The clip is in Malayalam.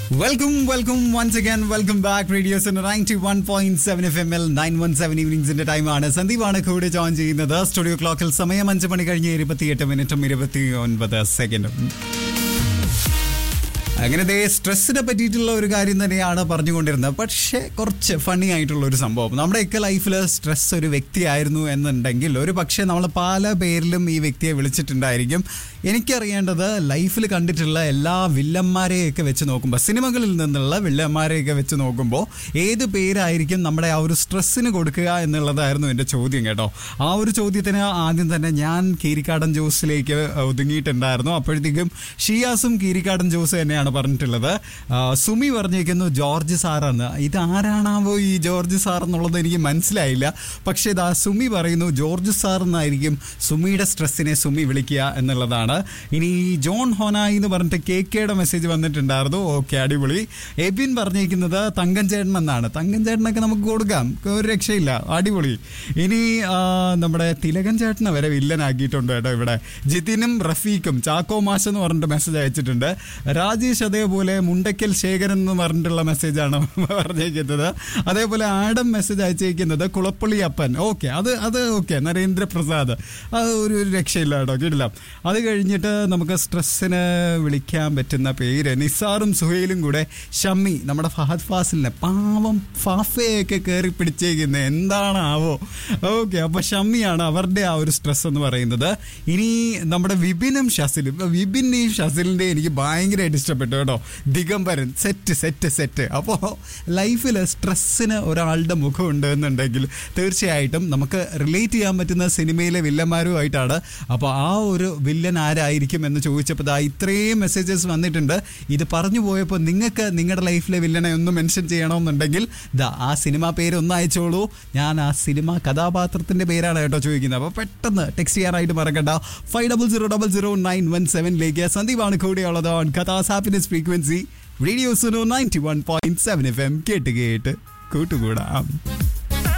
welcome welcome once again welcome back radios ninety one point seven F M L nine one seven ഈവനിങ്സിന്റെ ടൈമാണ് സന്ദീപാണ് കൂടെ ജോയിൻ ചെയ്യുന്നത് സ്റ്റുഡിയോ ക്ലോക്കിൽ സമയം അഞ്ച് മണി കഴിഞ്ഞ് ഇരുപത്തിയെട്ട് മിനിറ്റും ഇരുപത്തി ഒൻപത് സെക്കൻഡും അങ്ങനെ ദേ സ്ട്രെസ്സിനെ പറ്റിയിട്ടുള്ള ഒരു കാര്യം തന്നെയാണ് പറഞ്ഞുകൊണ്ടിരുന്നത് പക്ഷേ കുറച്ച് ഫണ്ണി ആയിട്ടുള്ള ഒരു സംഭവം നമ്മുടെയൊക്കെ ലൈഫിൽ സ്ട്രെസ് ഒരു വ്യക്തിയായിരുന്നു എന്നുണ്ടെങ്കിൽ ഒരു പക്ഷേ നമ്മൾ പല പേരിലും ഈ വ്യക്തിയെ വിളിച്ചിട്ടുണ്ടായിരിക്കും എനിക്കറിയേണ്ടത് ലൈഫിൽ കണ്ടിട്ടുള്ള എല്ലാ വില്ലന്മാരെയൊക്കെ വെച്ച് നോക്കുമ്പോൾ സിനിമകളിൽ നിന്നുള്ള വില്ലന്മാരെയൊക്കെ വെച്ച് നോക്കുമ്പോൾ ഏത് പേരായിരിക്കും നമ്മുടെ ആ ഒരു സ്ട്രെസ്സിന് കൊടുക്കുക എന്നുള്ളതായിരുന്നു എൻ്റെ ചോദ്യം കേട്ടോ ആ ഒരു ചോദ്യത്തിന് ആദ്യം തന്നെ ഞാൻ കീരിക്കാടൻ ജോസിലേക്ക് ഒതുങ്ങിയിട്ടുണ്ടായിരുന്നു അപ്പോഴത്തേക്കും ഷിയാസും കീരിക്കാടൻ ജോസ് തന്നെയാണ് പറഞ്ഞിട്ടുള്ളത് ആ, സുമി പറഞ്ഞേക്കുന്നു ജോർജ് സാറാണ് ഇത് ആരാണാവോ ഈ ജോർജ് സാർ എന്നുള്ളത് എനിക്ക് മനസ്സിലായില്ല പക്ഷേ ഇതാ സുമി പറയുന്നു ജോർജ് സാർ എന്നായിരിക്കും സുമിയുടെ സ്ട്രെസ്സിനെ സുമി വിളിക്കുക എന്നുള്ളതാണ് ഇനി ജോൺ ഹോനായി എന്ന് പറഞ്ഞിട്ട് കെ കെയുടെ മെസ്സേജ് വന്നിട്ടുണ്ടായിരുന്നു ഓക്കെ അടിപൊളി എബിൻ പറഞ്ഞേക്കുന്നത് തങ്കൻ ചേട്ടൻ എന്നാണ് തങ്കൻ ചേട്ടനൊക്കെ നമുക്ക് കൊടുക്കാം ഒരു രക്ഷയില്ല അടിപൊളി ഇനി ആ, നമ്മുടെ തിലകൻ ചേട്ടനെ വരെ വില്ലനാക്കിയിട്ടുണ്ട് കേട്ടോ ഇവിടെ ജിതിനും റഫീഖും ചാക്കോ മാഷ് എന്ന് പറഞ്ഞിട്ട് മെസ്സേജ് അയച്ചിട്ടുണ്ട് രാജേഷ് അതേപോലെ മുണ്ടക്കൽ ശേഖരൻ എന്ന് പറഞ്ഞിട്ടുള്ള മെസ്സേജാണ് പറഞ്ഞേക്കുന്നത് അതേപോലെ ആഡം മെസ്സേജ് അയച്ചേക്കുന്നത് കുളപ്പള്ളി അപ്പൻ ഓക്കെ അത് അത് ഓക്കെ നരേന്ദ്രപ്രസാദ് അത് ഒരു ഒരു രക്ഷയില്ല കേട്ടോ കിട്ടില്ല അത് കഴിഞ്ഞിട്ട് നമുക്ക് സ്ട്രെസ്സിന് വിളിക്കാൻ പറ്റുന്ന പേര് നിസാറും സുഹൈലും കൂടെ ഷമ്മി നമ്മുടെ ഫഹദ് ഫാസിലിനെ പാവം ഫാഫയൊക്കെ കയറി പിടിച്ചേക്കുന്നത് എന്താണാവോ ഓക്കെ അപ്പൊ ഷമ്മിയാണ് അവരുടെ ആ ഒരു സ്ട്രെസ് എന്ന് പറയുന്നത് ഇനി നമ്മുടെ വിപിനും ഷസിലും വിപിന്റെയും ഷസിലിന്റെയും എനിക്ക് ഭയങ്കരമായിട്ട് ഇഷ്ടപ്പെട്ടു കേട്ടോ ദിഗംബരൻ സെറ്റ് സെറ്റ് സെറ്റ് അപ്പോൾ ലൈഫിൽ സ്ട്രെസ്സിന് ഒരാളുടെ മുഖമുണ്ട് എന്നുണ്ടെങ്കിൽ തീർച്ചയായിട്ടും നമുക്ക് റിലേറ്റ് ചെയ്യാൻ പറ്റുന്ന സിനിമയിലെ വില്ലന്മാരുമായിട്ടാണ് അപ്പോൾ ആ ഒരു വില്ലൻ ആരായിരിക്കും എന്ന് ചോദിച്ചപ്പോൾ ദാ ഇത്രയും മെസ്സേജസ് വന്നിട്ടുണ്ട് ഇത് പറഞ്ഞു പോയപ്പോൾ നിങ്ങൾക്ക് നിങ്ങളുടെ ലൈഫിലെ വില്ലനെ ഒന്ന് മെൻഷൻ ചെയ്യണമെന്നുണ്ടെങ്കിൽ ദാ ആ സിനിമ പേര് ഒന്ന് അയച്ചോളൂ ഞാൻ ആ സിനിമ കഥാപാത്രത്തിന്റെ പേരാണ് കേട്ടോ ചോദിക്കുന്നത് അപ്പോൾ പെട്ടെന്ന് ടെക്സ്റ്റ് ചെയ്യാനായിട്ട് മറക്കണ്ട five double zero double zero nine one സെവനിലേക്ക് സന്ദീപാണ് കൂടെയുള്ളത് ഓൺ കഥാസ് happiness frequency radio Suno ninety one point seven F M കേട്ട് കേട്ട് കൂട്ടുകൂടാം